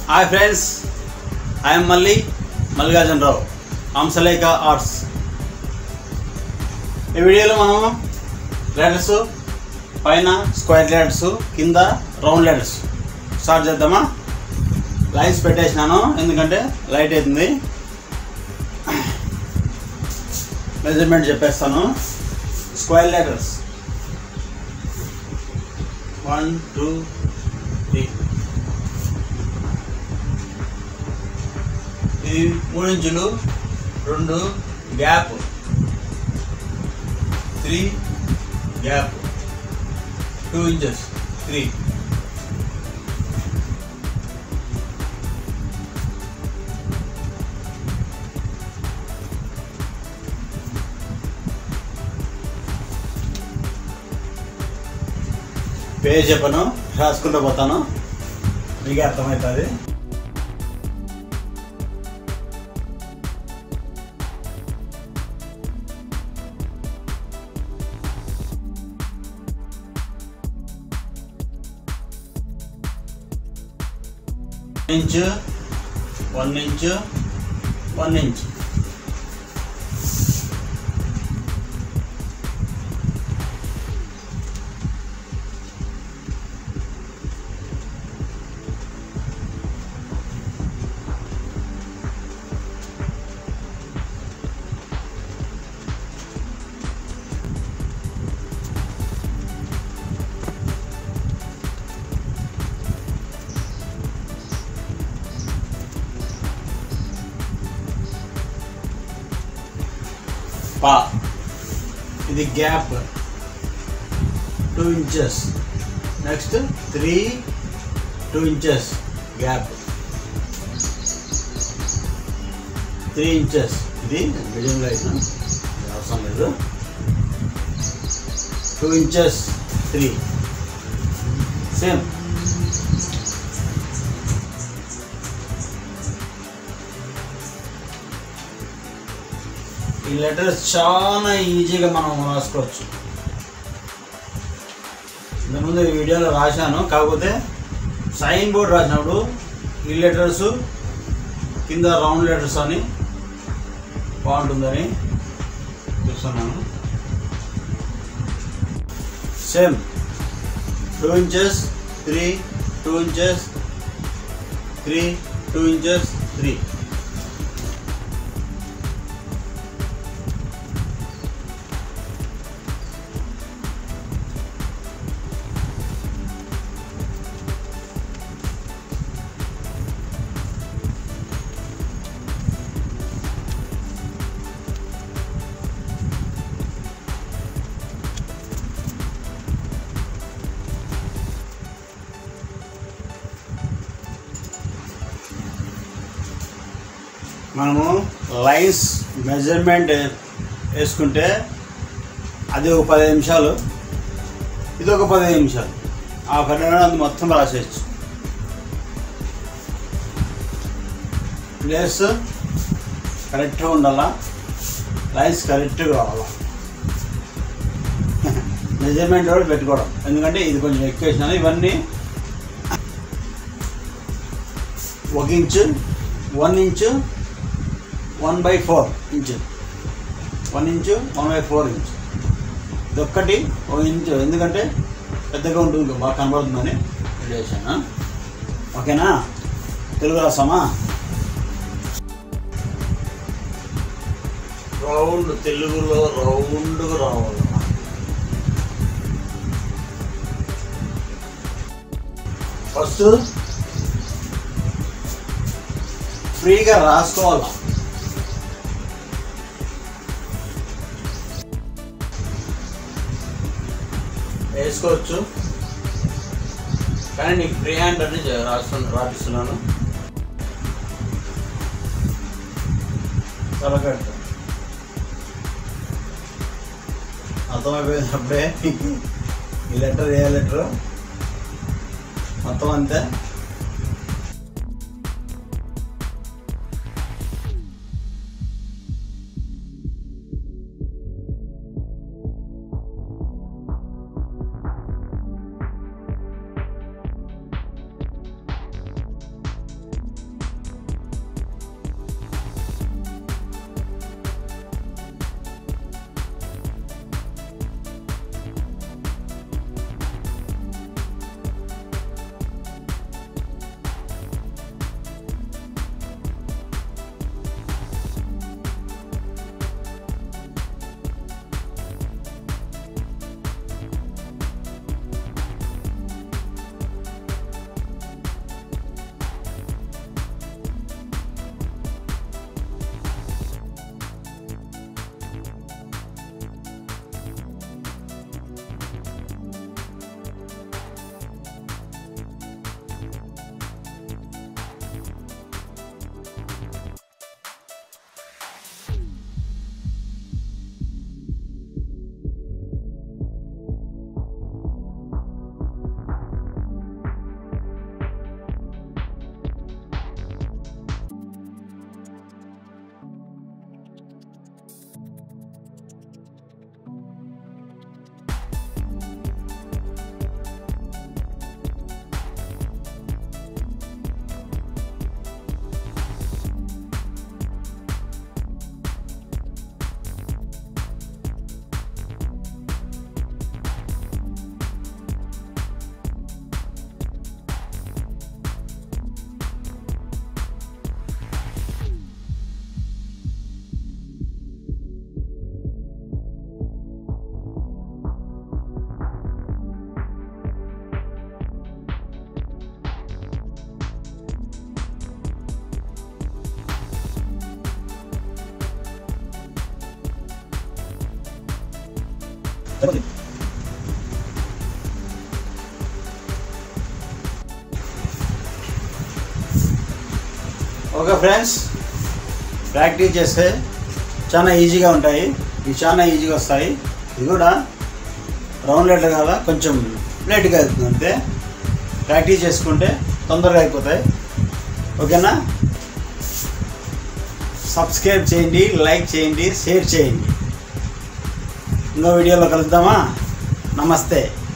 hi friends I'm Malli Mallikarjuna Rao Hamsalekha arts ఈ వీడియోలో మనం లెటర్స్ పైన స్క్వేర్ లెటర్స్ కింద రౌండ్ లెటర్స్ స్టార్ట్ చేద్దామా లైన్స్ పెట్టేసినాను ఎందుకంటే లైట్ అవుతుంది మెజర్మెంట్ చెప్పేస్తాను square letters one two three ఇది మూడు ఇంచులు రెండు gap three gap two inches three పేరు చెప్పను రాసుకుంటూ పోతాను మీకే అర్థమవుతుంది inch one inch one inch పా ఇది gap two inches next three two inches gap three inches ఇది మీడియం లైన్ అవసరం లేదు టూ ఇంచెస్ త్రీ సేమ్ ఈ లెటర్స్ చాలా ఈజీగా మనం రాసుకోవచ్చు ఇంతకుముందు ఈ వీడియోలో రాశాను కాకపోతే సైన్ బోర్డ్ రాసినప్పుడు ఈ లెటర్స్ కింద రౌండ్ లెటర్స్ అని బాగుంటుందని చూస్తున్నాను same two inches three two inches three two inches three మనము లైన్స్ మెజర్మెంట్ వేసుకుంటే అది ఒక పదిహేను నిమిషాలు ఇది ఒక పదిహేను నిమిషాలు ఆ పన్నెండు అది మొత్తం రాసేయచ్చు ప్లేస్ కరెక్ట్గా ఉండాలా లైన్స్ కరెక్ట్గా రావాలా మెజర్మెంట్ కూడా పెట్టుకోవడం ఎందుకంటే ఇది కొంచెం ఎక్కువ వేసినాను ఇవన్నీ ఒక inch one inch one by four inch one inch one by four inch ఇదొక్కటి ఒక ఇంచు ఎందుకంటే పెద్దగా ఉంటుంది బాగా కనబడుతుందని చేశాను ఓకేనా తెలుగు రాసామా రౌండ్ తెలుగులో రౌండ్గా రావాలి ఫస్ట్ ఫ్రీగా రాసుకోవాలి వేసుకోవచ్చు కానీ నీకు ఫ్రీ హ్యాండ్ అని రాస్తు రాపిస్తున్నాను తలకట్టు అర్థమైపోయింది అప్పుడే ఈ లెటర్ ఏ లెటర్ మొత్తం అంతే ఓకే ఫ్రెండ్స్ ప్రాక్టీస్ చేస్తే చాలా ఈజీగా ఉంటాయి ఇవి చాలా ఈజీగా వస్తాయి ఇది కూడా రౌండ్ లెటర్ కదా కొంచెం లేట్గా అవుతుంది అంతే ప్రాక్టీస్ చేసుకుంటే తొందరగా అయిపోతాయి ఓకేనా సబ్స్క్రైబ్ చేయండి లైక్ చేయండి షేర్ చేయండి ఇంకో వీడియోలో కలుద్దామా నమస్తే